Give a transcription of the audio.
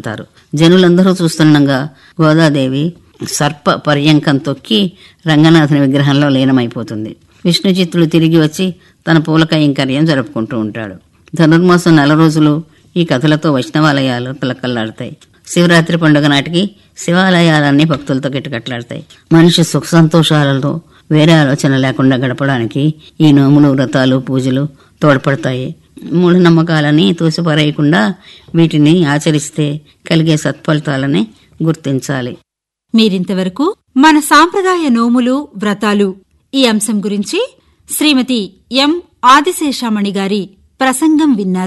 జరుపుతారు జనులందరూ చూస్తుండగా గోదాదేవి సర్ప పర్యంకం తొక్కి రంగనాథుని విగ్రహంలో లీనమైపోతుంది విష్ణుచిత్తుడు తిరిగి వచ్చి తన పూల కైంకర్యం జరుపుకుంటూ ఉంటాడు ధనుర్మాసం నెల రోజులు ఈ కథలతో వైష్ణవాలయాలు పిలకల్లాడతాయి శివరాత్రి పండుగ నాటికి శివాలయాలన్నీ భక్తులతో గిట్టకట్లాడతాయి మనిషి సుఖ సంతోషాలలో వేరే ఆలోచన లేకుండా గడపడానికి ఈ నోములు వ్రతాలు పూజలు తోడ్పడతాయి మూఢనమ్మకాలని తోసిపారేయకుండా వీటిని ఆచరిస్తే కలిగే సత్ఫలితాలని గుర్తించాలి మీరింతవరకు మన సాంప్రదాయ నోములు వ్రతాలు ఈ అంశం గురించి శ్రీమతి ఎం ఆదిశేషామణి గారి ప్రసంగం విన్నారు